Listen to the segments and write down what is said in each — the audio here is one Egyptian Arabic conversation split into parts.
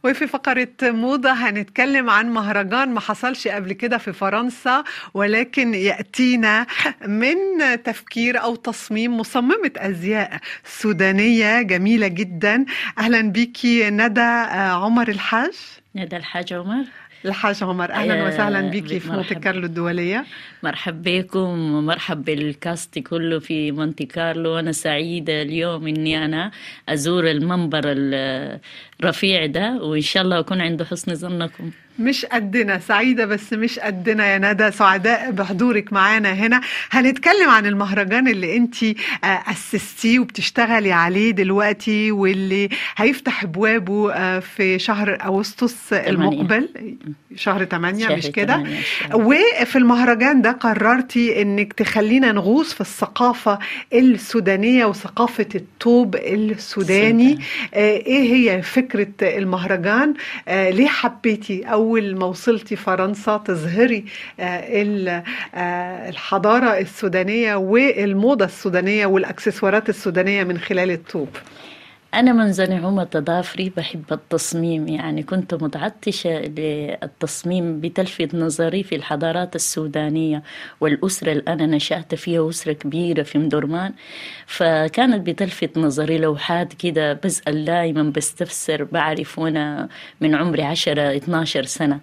وفي فقرة موضة هنتكلم عن مهرجان ما حصلش قبل كده في فرنسا ولكن يأتينا من تفكير أو تصميم مصممة أزياء سودانية جميلة جدا أهلا بيكي ندى عمر الحاج ندى الحاج عمر الحاج عمر اهلا آه، وسهلا بيكي في مرحبا. مونتي كارلو الدوليه مرحب بكم ومرحب بالكاست كله في مونتي كارلو وأنا سعيدة اليوم إني أنا أزور المنبر الرفيع ده وإن شاء الله أكون عند حسن ظنكم مش قدنا سعيدة بس مش قدنا يا ندى سعداء بحضورك معانا هنا هنتكلم عن المهرجان اللي انت أسستيه وبتشتغلي عليه دلوقتي واللي هيفتح ابوابه آه، في شهر اغسطس المقبل شهر 8 شهر مش كده 8 إن شاء الله. وفي المهرجان ده قررتي انك تخلينا نغوص في الثقافة السودانية وثقافة الطوب السوداني سودان. آه، ايه هي فكرة المهرجان آه، ليه حبيتي اول ما وصلتي فرنسا تظهري آه، ال- آه، الحضارة السودانية والموضة السودانية والاكسسوارات السودانية من خلال الطوب أنا من زنعومة تضافري بحب التصميم يعني كنت متعطشة للتصميم بتلفت نظري في الحضارات السودانية والأسرة اللي أنا نشأت فيها أسرة كبيرة في مدرمان فكانت بتلفت نظري لوحات كده بسأل دائما بستفسر بعرف وأنا من عمري 10 12 سنة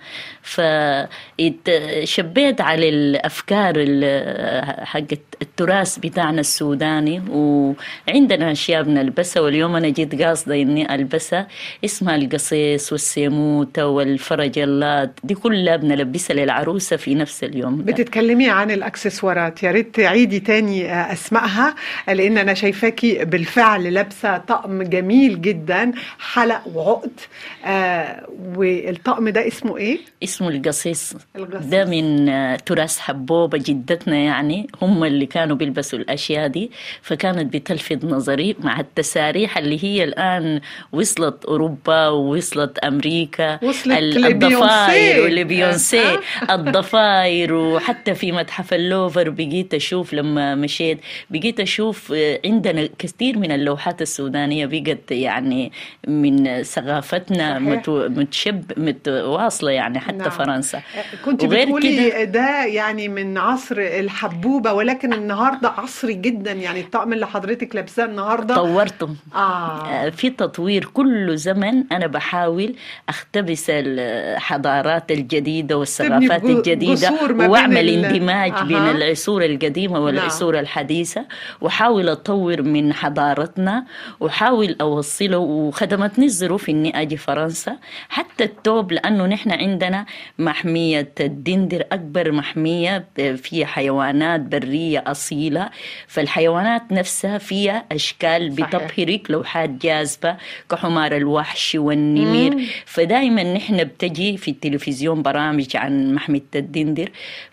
فشبيت على الأفكار ال- حقت التراث بتاعنا السوداني وعندنا أشياء بنلبسها واليوم أنا جيت قاصدة إني ألبسها اسمها القصيص والسيموتة والفرجلات دي كلها بنلبسها للعروسة في نفس اليوم ده. بتتكلمي عن الاكسسوارات يا ريت تعيدي تاني آه، اسمائها لان انا شايفاكي بالفعل لابسه طقم جميل جدا حلق وعقد آه والطقم ده اسمه ايه اسمه القصيص القصيص. ده من آه، تراث حبوبة جدتنا يعني هم اللي كانوا بيلبسوا الأشياء دي فكانت بتلفت نظري مع التساريح اللي هي الآن وصلت أوروبا ووصلت أمريكا وصلت ال- لبيونسي. الضفاير والبيونسي آه. الضفاير وحتى في متحف اللوفر بقيت أشوف لما مشيت بقيت أشوف آه، عندنا كثير من اللوحات السودانية بقت يعني من ثقافتنا صحيح. متو- متشب متواصلة يعني حتى نعم. فرنسا كنت وغير بتقولي كده- ده يعني من عصر الحبوبه ولكن النهارده عصري جدا يعني الطقم اللي حضرتك لابساه النهارده طورته اه آه، في تطوير كل زمن أنا بحاول أختبس الحضارات الجديدة والثقافات تبني جو- الجديدة جسور ما بين وأعمل ال- اندماج أها. بين العصور القديمة والعصور الحديثة وأحاول أطور من حضارتنا وأحاول أوصله وخدمتني الظروف إني أجي فرنسا حتى التوب لأنه نحن عندنا محمية الدندر أكبر محمية فيها حيوانات برية أصيلة فالحيوانات نفسها فيها أشكال صحيح. بتبهرك لوحات جاذبة كحمار الوحش والنمير مم. فدائما نحن بتجي في التلفزيون برامج عن محمية الدندر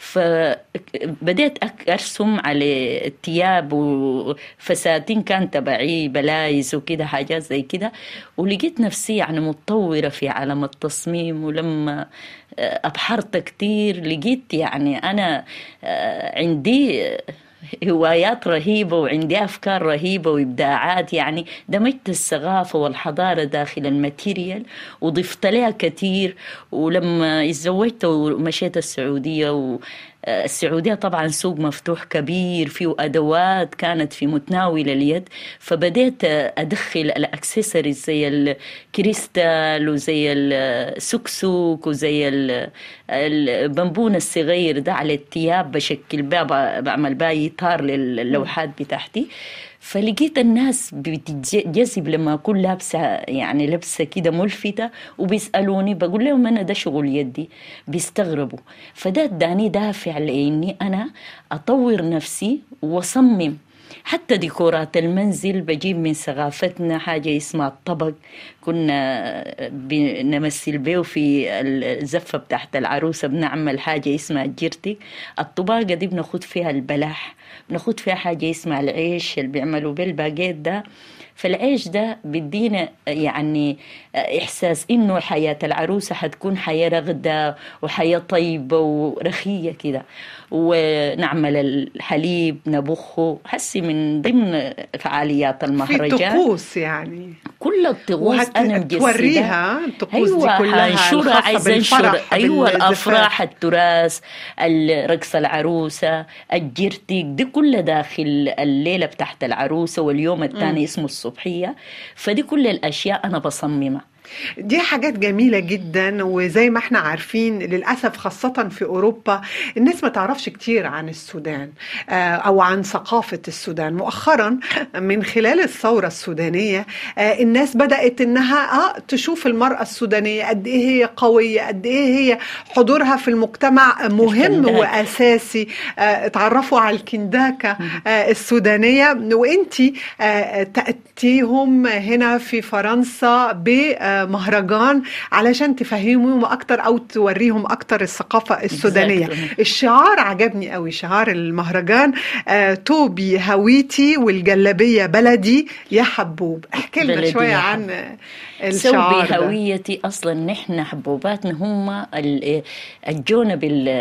فبديت أك- أرسم على الثياب وفساتين كان تبعي بلايز وكده حاجات زي كده ولقيت نفسي يعني متطورة في عالم التصميم ولما آه، أبحرت كتير لقيت يعني أنا آه، عندي هوايات رهيبة وعندي أفكار رهيبة وإبداعات يعني دمجت الثقافة والحضارة داخل الماتيريال وضفت لها كثير ولما تزوجت ومشيت السعودية و السعودية طبعا سوق مفتوح كبير فيه أدوات كانت في متناول اليد فبديت أدخل الأكسسوارز زي الكريستال وزي السكسوك وزي ال- البنبون الصغير ده على الثياب بشكل بها بعمل بها إطار للوحات بتاعتي فلقيت الناس بتجذب لما أكون لابسة يعني لبسة كده ملفتة وبيسألوني بقول لهم أنا ده شغل يدي بيستغربوا فده اداني دافع لإني أنا أطور نفسي وأصمم حتى ديكورات المنزل بجيب من ثقافتنا حاجة اسمها الطبق كنا بنمثل به في الزفة بتاعت العروسة بنعمل حاجة اسمها الجرتك الطباقة دي بناخد فيها البلح بناخد فيها حاجة اسمها العيش اللي بيعملوا به الباقيت ده فالعيش ده بيدينا يعني إحساس إنه حياة العروسة حتكون حياة رغدة وحياة طيبة ورخية كده ونعمل الحليب نبخه حسي الرقص من ضمن فعاليات في المهرجان طقوس يعني كل الطقوس انا مجسدها وهتوريها الطقوس ايوه دي كلها هنشرها الخاصة عايزه بالفرح انشر ايوه بالزفاف. الافراح التراث الرقص العروسه الجرتيك دي كلها داخل الليله بتاعت العروسه واليوم الثاني اسمه الصبحيه فدي كل الاشياء انا بصممها دي حاجات جميلة جدا وزي ما احنا عارفين للأسف خاصة في أوروبا الناس ما تعرفش كتير عن السودان آه، أو عن ثقافة السودان مؤخرا من خلال الثورة السودانية آه، الناس بدأت إنها آه تشوف المرأة السودانية قد إيه هي قوية قد إيه هي حضورها في المجتمع مهم الكنداك. وأساسي آه، اتعرفوا على الكنداكة آه، السودانية وانتي آه، تأتيهم هنا في فرنسا بمهرجان علشان تفهميهم أكتر أو توريهم أكتر الثقافة السودانية Exactly. الشعار عجبني قوي شعار المهرجان آه، توبي هويتي والجلابية بلدي يا حبوب احكي لنا بلدي شوية يا عن ثوبي الشعار ده هويتي اصلا نحن حبوباتنا هم ال- الجونا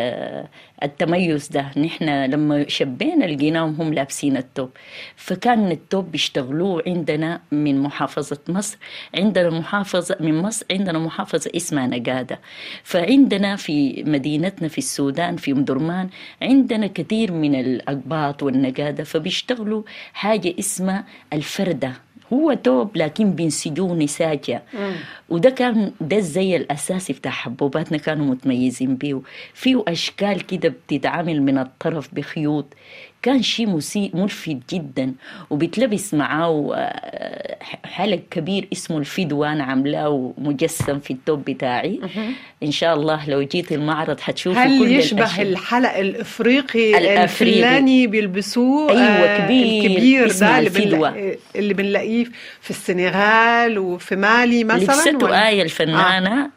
بالتميز ده نحن لما شبينا لقيناهم هم لابسين التوب فكان التوب بيشتغلوه عندنا من محافظة مصر عندنا محافظة من مصر عندنا محافظة اسمها نقادة فعندنا في مدينتنا في السودان في ام درمان عندنا كثير من الأقباط والنقادة فبيشتغلوا حاجة اسمها الفردة هو توب لكن بينسجوه نساجة وده كان ده الزي الأساسي بتاع حبوباتنا كانوا متميزين بيه فيه أشكال كده بتتعامل من الطرف بخيوط كان شيء مسيء ملفت جدا وبتلبس معاه آه، حلق كبير اسمه الفدوة أنا عاملاه مجسم في التوب بتاعي إن شاء الله لو جيت المعرض حتشوفوا هل كل يشبه الأشياء. الحلق الافريقي الأفريقي. الفلاني بيلبسوه أيوة، آه، كبير، الكبير اسمه ده اللي, الفدوة. بنلاقيه اللي بنلاقيه في السنغال وفي مالي مثلا لبسته ولا؟ آية الفنانة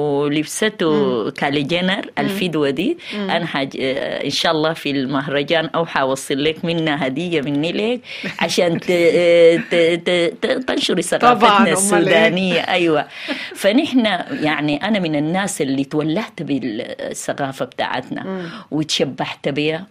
ولبسته كالي جينر الفدوة دي أنا حاج... إن شاء الله في المهرجان أو حوصل لك منها هدية مني لك عشان ت... ت... ت... ت... تنشري طبعاً، ثقافتنا أمال إيه؟ السودانية أيوة فنحن يعني أنا من الناس اللي تولهت بالثقافة بتاعتنا وتشبهت بها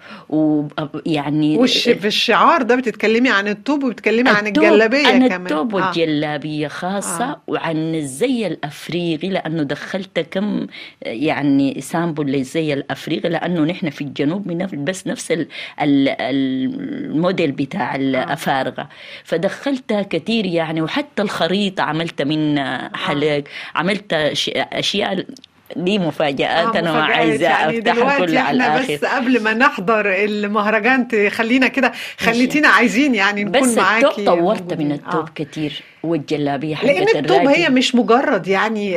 ويعني وش في الشعار ده بتتكلمي عن الطوب وبتتكلمي عن التوب- الجلابيه عن كمان التوب آه. والجلابية خاصة آه. وعن الزي الأفريقي لأنه دخلت كم يعني سامبل للزي الأفريقي لأنه نحن في الجنوب بنلبس نفس ال- ال- الموديل بتاع الأفارقة فدخلتها كثير يعني وحتى الخريطة عملت من حلق عملت أش- أشياء دي مفاجآت آه، أنا ما مفاجآت. عايزة يعني أفتحها دلوقتي كلها على احنا الآخر بس قبل ما نحضر المهرجان تخلينا كده خليتينا عايزين يعني نكون بس معاكي التوب طورت موجودين. من التوب آه. كتير والجلابية حقت لان التوب الراجل. هي مش مجرد يعني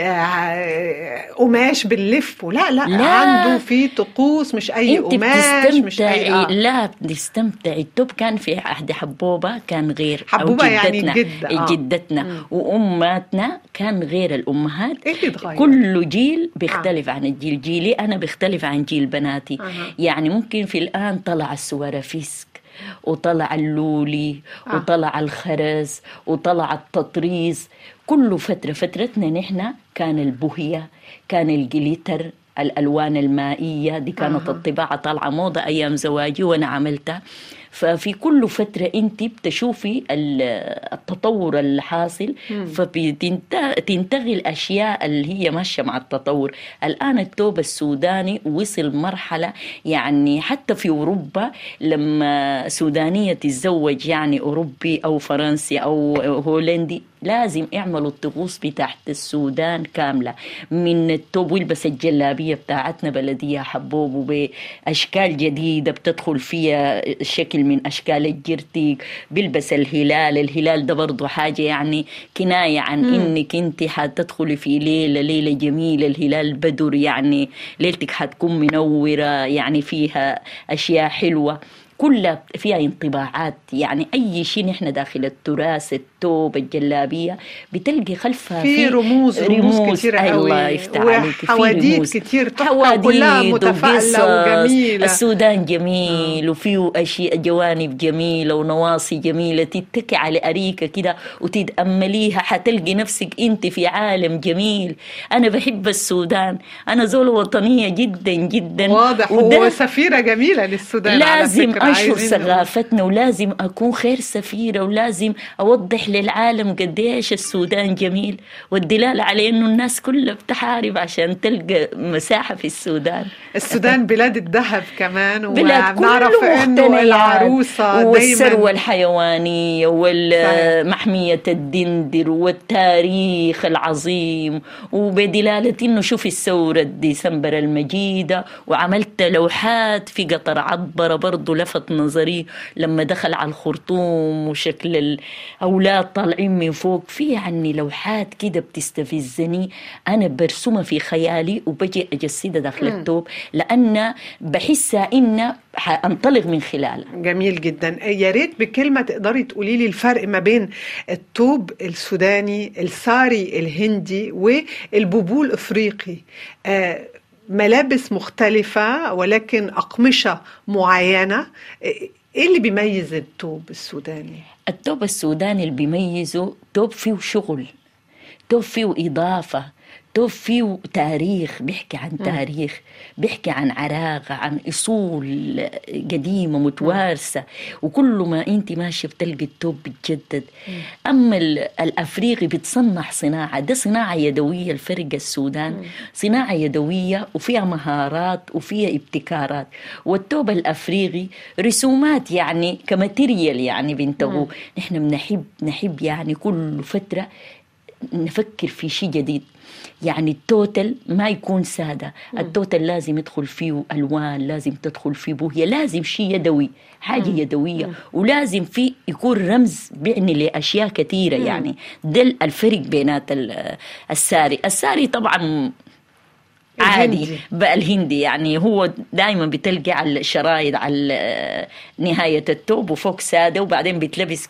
آه، قماش بنلفه لا, لا لا. عنده في طقوس مش اي انت قماش مش بتستمتعي اي آه. لا بتستمتعي التوب كان في عهد حبوبه كان غير حبوبة أو يعني جدتنا الجدة، آه. جدتنا مم. واماتنا كان غير الامهات ايه اللي اتغير؟ كل جيل بيختلف عن الجيل جيلي انا بيختلف عن جيل بناتي أها. يعني ممكن في الان طلع السوارفيسك وطلع اللولي آه. وطلع الخرز وطلع التطريز كل فترة فترتنا نحن كان البوهية كان الجليتر الألوان المائية دي كانت أها. الطباعة طالعة موضة أيام زواجي وأنا عملتها ففي كل فترة أنت بتشوفي ال- التطور الحاصل فبتنتغي الأشياء اللي هي ماشية مع التطور الآن التوب السوداني وصل مرحلة يعني حتى في أوروبا لما سودانية تتزوج يعني أوروبي أو فرنسي أو هولندي لازم يعملوا الطقوس بتاعت السودان كاملة من التوب ويلبس الجلابية بتاعتنا بلدية حبوب وبأشكال جديدة بتدخل فيها شكل من أشكال الجرتيك بيلبس الهلال الهلال ده برضو حاجة يعني كناية عن مم. إنك أنت حتدخلي في ليلة ليلة جميلة الهلال بدر يعني ليلتك حتكون منورة يعني فيها أشياء حلوة كلها فيها انطباعات يعني اي شيء نحن داخل التراث التوب الجلابيه بتلقي خلفها في رموز رموز كتيرة أي قوي الله يفتح عليك في وحواديت رموز. كتير تحفة كلها حواديت متفائلة وقصص. وجميلة السودان جميل وفيه اشياء جوانب جميله ونواصي جميله تتكي على اريكه كده وتتامليها حتلقي نفسك انت في عالم جميل انا بحب السودان انا زول وطنيه جدا جدا واضح وده وسفيرة جميلة للسودان على لازم فكرة أنشر عايزين نقول- ثقافتنا ولازم أكون خير سفيرة ولازم أوضح للعالم قديش السودان جميل والدلالة على إنه الناس كلها بتحارب عشان تلقى مساحة في السودان السودان بلاد الذهب كمان بلاد ونعرف كله انه مقتنيات العروسه والثروة دايما الحيوانية والمحمية الدندر والتاريخ العظيم وبدلالة انه شوفي الثورة ديسمبر المجيدة وعملت لوحات في قطر عبرة برضو لفت نظري لما دخل على الخرطوم وشكل الأولاد طالعين من فوق في يعني لوحات كده بتستفزني أنا برسمها في خيالي وبجي أجسدها داخل التوب لأن بحسها إن حأنطلق من خلالها جميل جدا يا ريت بكلمه تقدري تقولي لي الفرق ما بين الطوب السوداني الساري الهندي والبوبول الافريقي آه، ملابس مختلفه ولكن اقمشه معينه ايه اللي بيميز الطوب السوداني التوب السوداني اللي بيميزه توب فيه شغل توب فيه إضافة توب فيه تاريخ بيحكي عن تاريخ بيحكي عن عراقة عن أصول قديمة متوارثة وكل ما أنت ماشية بتلقي التوب بتجدد أما ال- الأفريقي بتصنع صناعة ده صناعة يدوية الفرق السودان صناعة يدوية وفيها مهارات وفيها ابتكارات والتوب الأفريقي رسومات يعني كماتيريال يعني بنتغو نحن بنحب نحب يعني كل فترة نفكر في شيء جديد يعني التوتل ما يكون سادة التوتل لازم يدخل فيه ألوان لازم تدخل فيه بوهية لازم شيء يدوي حاجة يدوية ولازم فيه يكون رمز بيعني لأشياء كثيرة يعني ده الفرق بينات ال- الساري الساري طبعا عادي الهندي. بقى الهندي يعني هو دائما بتلقي على الشرايط على نهاية التوب وفوق سادة وبعدين بيتلبس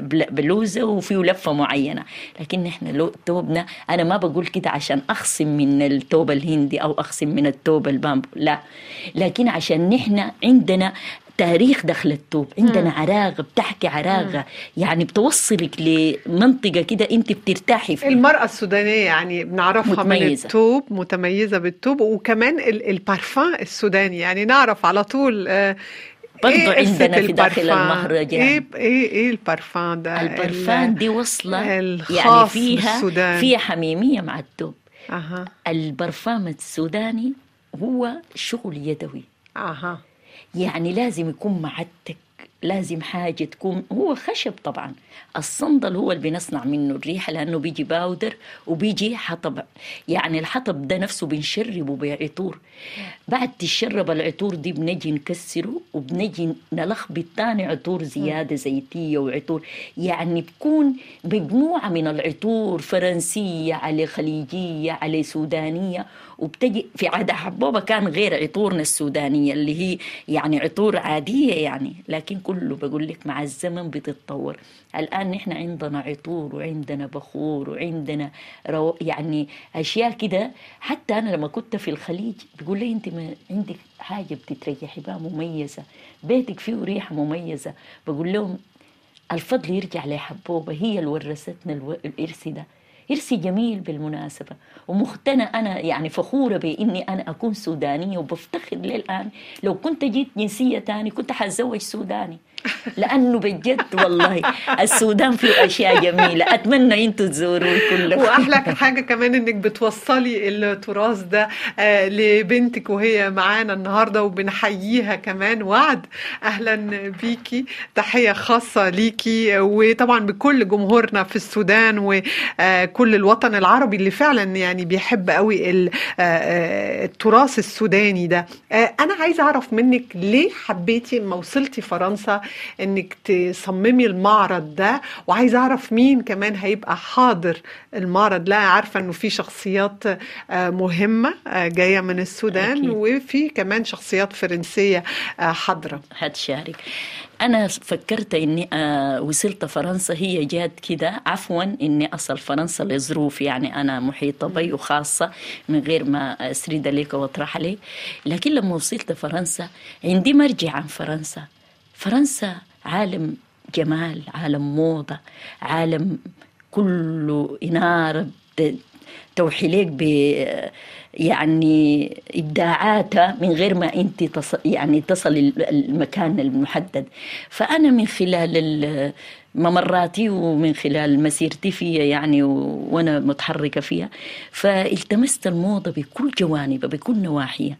كبلوزة وفيه لفة معينة لكن احنا لو توبنا أنا ما بقول كده عشان أخصم من التوب الهندي أو أخصم من التوب البامبو لا لكن عشان نحن عندنا تاريخ دخل التوب عندنا عراقة بتحكي عراقة يعني بتوصلك لمنطقة كده انت بترتاحي فيها المرأة السودانية يعني بنعرفها من متميزة. التوب متميزة بالتوب وكمان ال- البارفان السوداني يعني نعرف على طول آه، برضو إيه قصة عندنا في داخل البارفان؟ المهرجان. ايه ايه ايه البارفان ده البرفان ال- دي وصلة يعني الخاص فيها بالسودان. فيها حميمية مع التوب اها البرفان السوداني هو شغل يدوي اها يعني لازم يكون معتك لازم حاجة تكون هو خشب طبعا الصندل هو اللي بنصنع منه الريحة لأنه بيجي باودر وبيجي حطب يعني الحطب ده نفسه بنشربه بعطور بعد تشرب العطور دي بنجي نكسره وبنجي نلخبط تاني عطور زيادة زيتية وعطور يعني بكون مجموعة من العطور فرنسية على خليجية على سودانية وبتجي في عادة حبوبة كان غير عطورنا السودانية اللي هي يعني عطور عادية يعني لكن كله بقول لك مع الزمن بتتطور الآن نحن عندنا عطور وعندنا بخور وعندنا رو يعني أشياء كده حتى أنا لما كنت في الخليج بيقول لي أنت ما عندك حاجة بتتريحي بها مميزة بيتك فيه ريحة مميزة بقول لهم الفضل يرجع لحبوبة هي اللي ورثتنا الو- الإرث ده إرثي جميل بالمناسبة ومقتنع أنا يعني فخورة بإني أنا أكون سودانية وبفتخر للآن لو كنت جيت جنسية تاني كنت حتزوج سوداني لأنه بجد والله السودان فيه أشياء جميلة أتمنى أنتوا تزوروا كلكم واحلى حاجه كمان انك بتوصلي التراث ده آه، لبنتك وهي معانا النهارده وبنحييها كمان وعد اهلا بيكي تحيه خاصه ليكي وطبعا بكل جمهورنا في السودان وكل الوطن العربي اللي فعلا يعني بيحب قوي ال- آه، آه، التراث السوداني ده آه، انا عايزه اعرف منك ليه حبيتي لما وصلتي فرنسا انك تصممي المعرض ده وعايزه اعرف مين كمان هيبقى حاضر المعرض لا عارفه انه في شخصيات آه، مهمه آه، جايه من السودان أكيد. وفي كمان شخصيات فرنسيه آه، حاضره هتشارك أنا فكرت إني آه، وصلت فرنسا هي جات كده عفوا إني أصل فرنسا لظروف يعني أنا محيطة بي وخاصة من غير ما أسرد عليك وأطرح عليك لكن لما وصلت فرنسا عندي مرجع عن فرنسا فرنسا عالم جمال عالم موضة عالم كله إنارة بت- توحي لك ب يعني ابداعاتها من غير ما انت تصل يعني تصل المكان المحدد فانا من خلال ممراتي ومن خلال مسيرتي فيها يعني وانا متحركه فيها فالتمست الموضه بكل جوانبها بكل نواحيها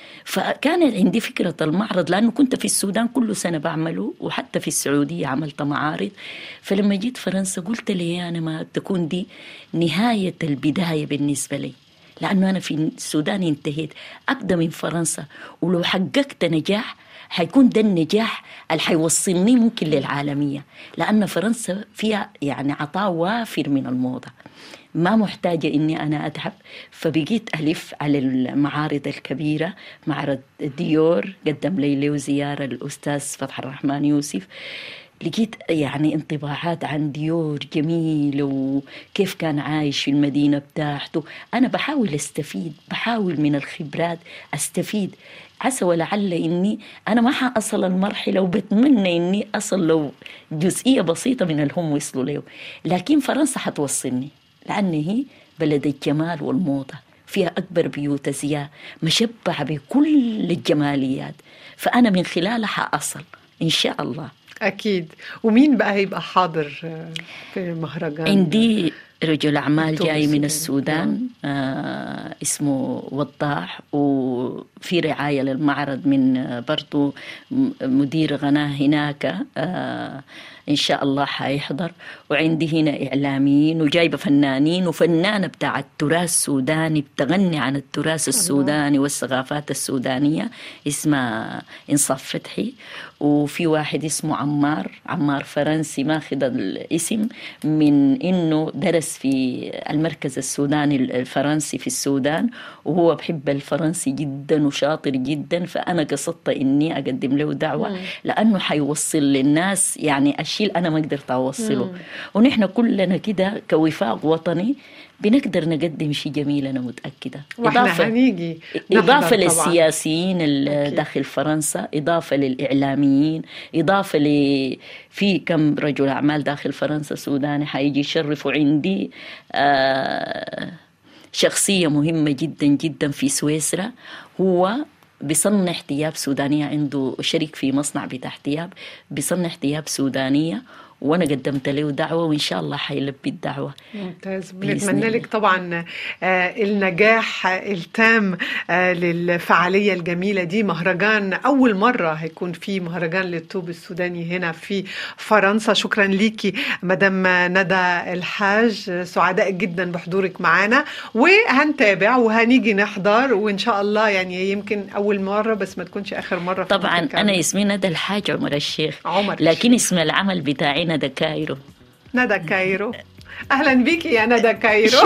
فكان عندي فكرة المعرض لأنه كنت في السودان كل سنة بعمله وحتى في السعودية عملت معارض فلما جيت فرنسا قلت لي أنا ما تكون دي نهاية البداية بالنسبة لي لأنه أنا في السودان انتهيت أبدأ من فرنسا ولو حققت نجاح حيكون ده النجاح اللي حيوصلني ممكن للعالمية لأن فرنسا فيها يعني عطاء وافر من الموضة ما محتاجة إني أنا أتعب فبقيت ألف على المعارض الكبيرة معرض ديور قدم لي له زيارة الأستاذ فتح الرحمن يوسف لقيت يعني انطباعات عن ديور جميلة وكيف كان عايش في المدينة بتاعته أنا بحاول أستفيد بحاول من الخبرات أستفيد عسى ولعل إني أنا ما حأصل المرحلة وبتمنى إني أصل لو جزئية بسيطة من الهم وصلوا له لكن فرنسا حتوصلني لأن هي بلد الجمال والموضة فيها أكبر بيوت أزياء مشبعة بكل الجماليات فأنا من خلالها حأصل إن شاء الله أكيد ومين بقى هيبقى حاضر في المهرجان عندي رجل أعمال جاي من السودان آه اسمه وضاح وفي رعاية للمعرض من آه برضو مدير غناء هناك آه إن شاء الله حيحضر وعندي هنا إعلاميين وجايبة فنانين وفنانة بتاع التراث السوداني بتغني عن التراث السوداني والثقافات السودانية اسمها إنصاف فتحي وفي واحد اسمه عمار عمار فرنسي ماخذ الاسم من إنه درس في المركز السوداني الفرنسي في السودان وهو بحب الفرنسي جدا وشاطر جدا فأنا قصدت إني أقدم له دعوة مم. لأنه حيوصل للناس يعني الشيء اللي أنا ما قدرت أوصله مم. ونحن كلنا كده كوفاق وطني بنقدر نقدم شيء جميل أنا متأكدة إضافة هنيجي إضافة للسياسيين داخل فرنسا إضافة للإعلاميين إضافة ل في كم رجل أعمال داخل فرنسا سوداني حيجي يشرفوا عندي آه شخصية مهمة جدا جدا في سويسرا هو بيصنع ثياب سودانية عنده شريك في مصنع بتاع ثياب بيصنع ثياب سودانية وانا قدمت له دعوه وان شاء الله حيلبي الدعوه ممتاز بنتمنى لك طبعا النجاح التام للفعاليه الجميله دي مهرجان اول مره هيكون في مهرجان للطوب السوداني هنا في فرنسا شكرا ليكي مدام ندى الحاج سعداء جدا بحضورك معانا وهنتابع وهنيجي نحضر وان شاء الله يعني يمكن اول مره بس ما تكونش اخر مره طبعا انا اسمي ندى الحاج عمر الشيخ عمر لكن اسم العمل بتاعي ندى كايرو ندى كايرو اهلا بيكي يا ندى كايرو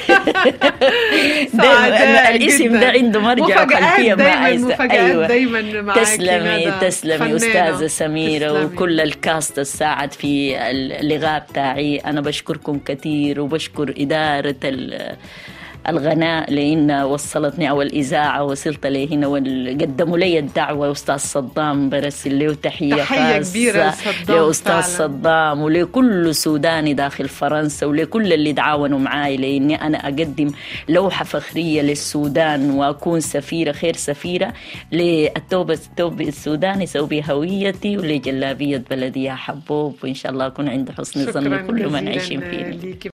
الاسم ده عنده مرجع وخلفيه دايما عايزة. مفاجآت أيوة. دايما معاكي تسلمي ندى. تسلمي فنانة. استاذه سميره تسلمي. وكل الكاست الساعد في اللغاء بتاعي انا بشكركم كثير وبشكر اداره ال- الغناء لان وصلتني او الاذاعه وصلت لهنا وقدموا لي الدعوه استاذ صدام برسل له تحيه تحية خاصة كبيرة لصدام لاستاذ فعلاً. صدام ولكل سوداني داخل فرنسا ولكل اللي تعاونوا معي لاني انا اقدم لوحه فخريه للسودان واكون سفيره خير سفيره للتوب التوب السوداني سوي بهويتي ولجلابيه بلدي يا حبوب وان شاء الله اكون عند حسن ظن شكرا كل من جزيلاً عايشين فينا ليكي